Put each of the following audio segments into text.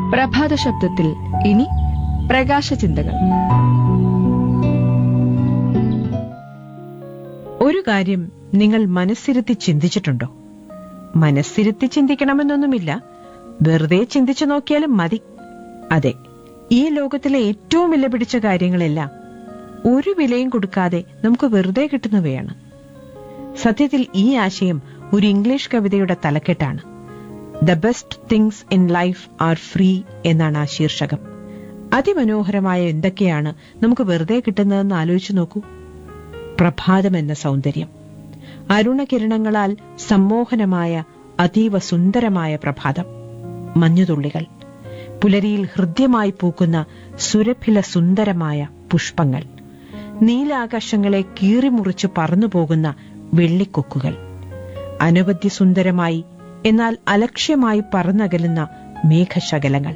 പ്രഭാത ശബ്ദത്തിൽ ഇനി പ്രകാശ ചിന്തകൾ ഒരു കാര്യം നിങ്ങൾ മനസ്സിരുത്തി ചിന്തിച്ചിട്ടുണ്ടോ മനസ്സിരുത്തി ചിന്തിക്കണമെന്നൊന്നുമില്ല വെറുതെ ചിന്തിച്ചു നോക്കിയാലും മതി അതെ ഈ ലോകത്തിലെ ഏറ്റവും വില പിടിച്ച കാര്യങ്ങളെല്ലാം ഒരു വിലയും കൊടുക്കാതെ നമുക്ക് വെറുതെ കിട്ടുന്നവയാണ് സത്യത്തിൽ ഈ ആശയം ഒരു ഇംഗ്ലീഷ് കവിതയുടെ തലക്കെട്ടാണ് the best things in life are free എന്നാണ് ആ ശീർഷകം അതിമനോഹരമായ എന്തൊക്കെയാണ് നമുക്ക് വെറുതെ കിട്ടുന്നതെന്ന് ആലോചിച്ചു നോക്കൂ പ്രഭാതം എന്ന സൗന്ദര്യം അരുണകിരണങ്ങളാൽ സമ്മോഹനമായ അതീവ സുന്ദരമായ പ്രഭാതം മഞ്ഞുതുള്ളികൾ പുലരിയിൽ ഹൃദ്യമായി പൂക്കുന്ന സുരഭില സുന്ദരമായ പുഷ്പങ്ങൾ നീലാകാശങ്ങളെ കീറിമുറിച്ച് പറന്നുപോകുന്ന വെള്ളിക്കൊക്കുകൾ അനവധി സുന്ദരമായി എന്നാൽ അലക്ഷ്യമായി പറന്നകലുന്ന മേഘശകലങ്ങൾ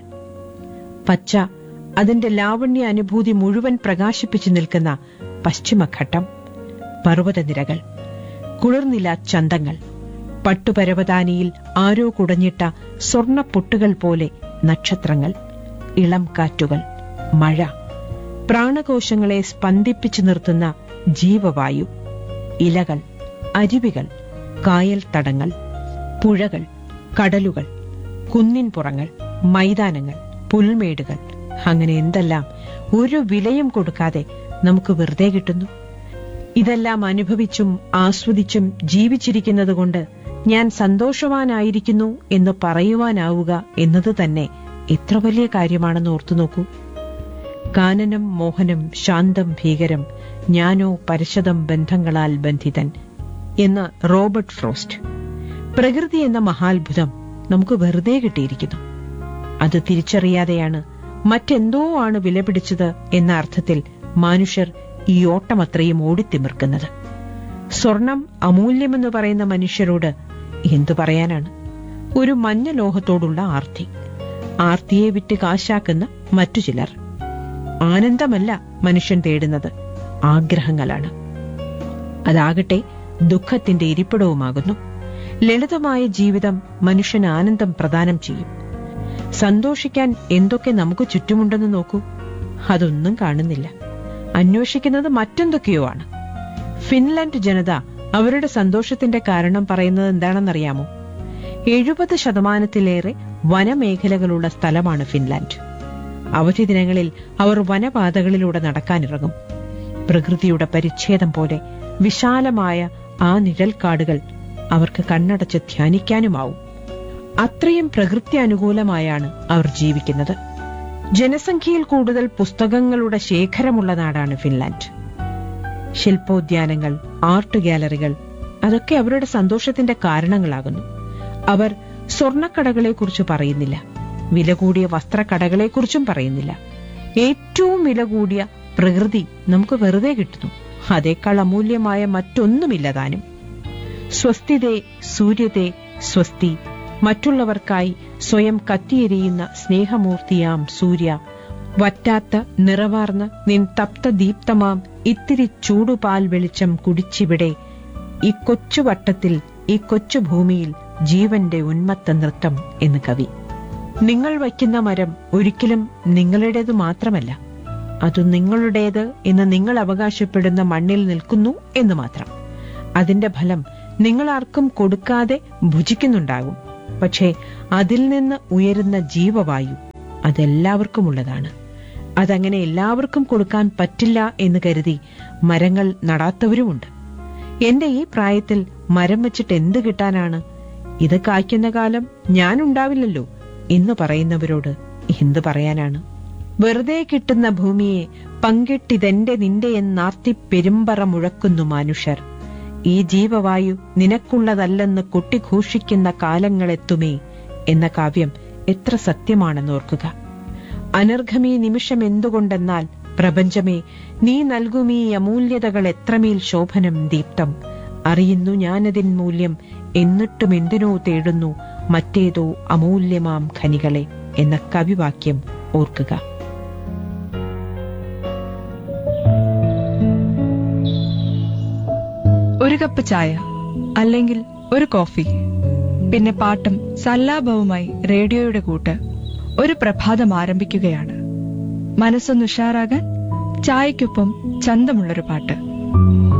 പച്ച അതിന്റെ ലാവണ്യ അനുഭൂതി മുഴുവൻ പ്രകാശിപ്പിച്ചു നിൽക്കുന്ന പശ്ചിമഘട്ടം പർവ്വതനിരകൾ കുളിർനില ചന്തങ്ങൾ പട്ടുപരവതാനിയിൽ ആരോ കുടഞ്ഞിട്ട സ്വർണപ്പൊട്ടുകൾ പോലെ നക്ഷത്രങ്ങൾ ഇളം കാറ്റുകൾ മഴ പ്രാണകോശങ്ങളെ സ്പന്ദിപ്പിച്ചു നിർത്തുന്ന ജീവവായു ഇലകൾ അരുവികൾ കായൽ തടങ്ങൾ പുഴകൾ കടലുകൾ കുന്നിൻപുറങ്ങൾ മൈതാനങ്ങൾ പുൽമേടുകൾ അങ്ങനെ എന്തെല്ലാം ഒരു വിലയും കൊടുക്കാതെ നമുക്ക് വെറുതെ കിട്ടുന്നു ഇതെല്ലാം അനുഭവിച്ചും ആസ്വദിച്ചും ജീവിച്ചിരിക്കുന്നതുകൊണ്ട് ഞാൻ സന്തോഷവാനായിരിക്കുന്നു എന്ന് പറയുവാനാവുക എന്നത് തന്നെ എത്ര വലിയ കാര്യമാണെന്ന് ഓർത്തു നോക്കൂ കാനനം മോഹനം ശാന്തം ഭീകരം ഞാനോ പരശതം ബന്ധങ്ങളാൽ ബന്ധിതൻ എന്ന റോബർട്ട് ഫ്രോസ്റ്റ് പ്രകൃതി എന്ന മഹാത്ഭുതം നമുക്ക് വെറുതെ കിട്ടിയിരിക്കുന്നു അത് തിരിച്ചറിയാതെയാണ് മറ്റെന്തോ ആണ് വിലപിടിച്ചത് എന്ന അർത്ഥത്തിൽ മനുഷ്യർ ഈ ഓട്ടമത്രയും ഓടിത്തിമിർക്കുന്നത് സ്വർണം അമൂല്യമെന്ന് പറയുന്ന മനുഷ്യരോട് എന്തു പറയാനാണ് ഒരു മഞ്ഞ ലോഹത്തോടുള്ള ആർത്തി ആർത്തിയെ വിറ്റ് കാശാക്കുന്ന മറ്റു ചിലർ ആനന്ദമല്ല മനുഷ്യൻ തേടുന്നത് ആഗ്രഹങ്ങളാണ് അതാകട്ടെ ദുഃഖത്തിന്റെ ഇരിപ്പിടവുമാകുന്നു ലളിതമായ ജീവിതം മനുഷ്യന് ആനന്ദം പ്രദാനം ചെയ്യും സന്തോഷിക്കാൻ എന്തൊക്കെ നമുക്ക് ചുറ്റുമുണ്ടെന്ന് നോക്കൂ അതൊന്നും കാണുന്നില്ല അന്വേഷിക്കുന്നത് മറ്റെന്തൊക്കെയോ ആണ് ഫിൻലാൻഡ് ജനത അവരുടെ സന്തോഷത്തിന്റെ കാരണം പറയുന്നത് എന്താണെന്നറിയാമോ എഴുപത് ശതമാനത്തിലേറെ വനമേഖലകളുള്ള സ്ഥലമാണ് ഫിൻലാൻഡ് അവധി ദിനങ്ങളിൽ അവർ വനപാതകളിലൂടെ നടക്കാനിറങ്ങും പ്രകൃതിയുടെ പരിച്ഛേദം പോലെ വിശാലമായ ആ നിഴൽക്കാടുകൾ അവർക്ക് കണ്ണടച്ച് ധ്യാനിക്കാനുമാവും അത്രയും പ്രകൃതി അനുകൂലമായാണ് അവർ ജീവിക്കുന്നത് ജനസംഖ്യയിൽ കൂടുതൽ പുസ്തകങ്ങളുടെ ശേഖരമുള്ള നാടാണ് ഫിൻലാൻഡ് ശില്പോദ്യാനങ്ങൾ ആർട്ട് ഗാലറികൾ അതൊക്കെ അവരുടെ സന്തോഷത്തിന്റെ കാരണങ്ങളാകുന്നു അവർ സ്വർണക്കടകളെക്കുറിച്ച് പറയുന്നില്ല വില കൂടിയ വസ്ത്രക്കടകളെക്കുറിച്ചും പറയുന്നില്ല ഏറ്റവും വില കൂടിയ പ്രകൃതി നമുക്ക് വെറുതെ കിട്ടുന്നു അതേക്കാൾ അമൂല്യമായ മറ്റൊന്നുമില്ല താനും സ്വസ്തിതേ സൂര്യതേ സ്വസ്തി മറ്റുള്ളവർക്കായി സ്വയം കത്തിയെരിയുന്ന സ്നേഹമൂർത്തിയാം സൂര്യ വറ്റാത്ത നിറവാർന്ന നിൻ തപ്ത ദീപ്തമാം ഇത്തിരി ചൂടുപാൽ വെളിച്ചം കുടിച്ചിവിടെ ഈ കൊച്ചു വട്ടത്തിൽ ഈ കൊച്ചു ഭൂമിയിൽ ജീവന്റെ ഉന്മത്ത നൃത്തം എന്ന് കവി നിങ്ങൾ വയ്ക്കുന്ന മരം ഒരിക്കലും നിങ്ങളുടേത് മാത്രമല്ല അത് നിങ്ങളുടേത് എന്ന് നിങ്ങൾ അവകാശപ്പെടുന്ന മണ്ണിൽ നിൽക്കുന്നു എന്ന് മാത്രം അതിന്റെ ഫലം നിങ്ങൾ ആർക്കും കൊടുക്കാതെ ഭുജിക്കുന്നുണ്ടാകും പക്ഷേ അതിൽ നിന്ന് ഉയരുന്ന ജീവവായു അതെല്ലാവർക്കുമുള്ളതാണ് അതങ്ങനെ എല്ലാവർക്കും കൊടുക്കാൻ പറ്റില്ല എന്ന് കരുതി മരങ്ങൾ നടാത്തവരുമുണ്ട് എന്റെ ഈ പ്രായത്തിൽ മരം വെച്ചിട്ട് എന്ത് കിട്ടാനാണ് ഇത് കായ്ക്കുന്ന കാലം ഞാൻ ഉണ്ടാവില്ലല്ലോ എന്ന് പറയുന്നവരോട് എന്ത് പറയാനാണ് വെറുതെ കിട്ടുന്ന ഭൂമിയെ പങ്കിട്ടിതെന്റെ നിന്റെ എന്നാർത്തി പെരുമ്പറ മുഴക്കുന്നു മനുഷ്യർ ഈ ജീവവായു നിനക്കുള്ളതല്ലെന്ന് കൊട്ടിഘോഷിക്കുന്ന കാലങ്ങളെത്തുമേ എന്ന കാവ്യം എത്ര സത്യമാണെന്നോർക്കുക അനർഘമീ നിമിഷം എന്തുകൊണ്ടെന്നാൽ പ്രപഞ്ചമേ നീ നൽകുമീ അമൂല്യതകൾ എത്രമേൽ ശോഭനം ദീപ്തം അറിയുന്നു ഞാനതിൻ മൂല്യം എന്നിട്ടും എന്തിനോ തേടുന്നു മറ്റേതോ അമൂല്യമാം ഖനികളെ എന്ന കവിവാക്യം ഓർക്കുക ഒരു കപ്പ് ചായ അല്ലെങ്കിൽ ഒരു കോഫി പിന്നെ പാട്ടും സല്ലാപവുമായി റേഡിയോയുടെ കൂട്ട് ഒരു പ്രഭാതം ആരംഭിക്കുകയാണ് മനസ്സൊന്ന് ഉഷാറാകാൻ ചായക്കൊപ്പം ചന്തമുള്ളൊരു പാട്ട്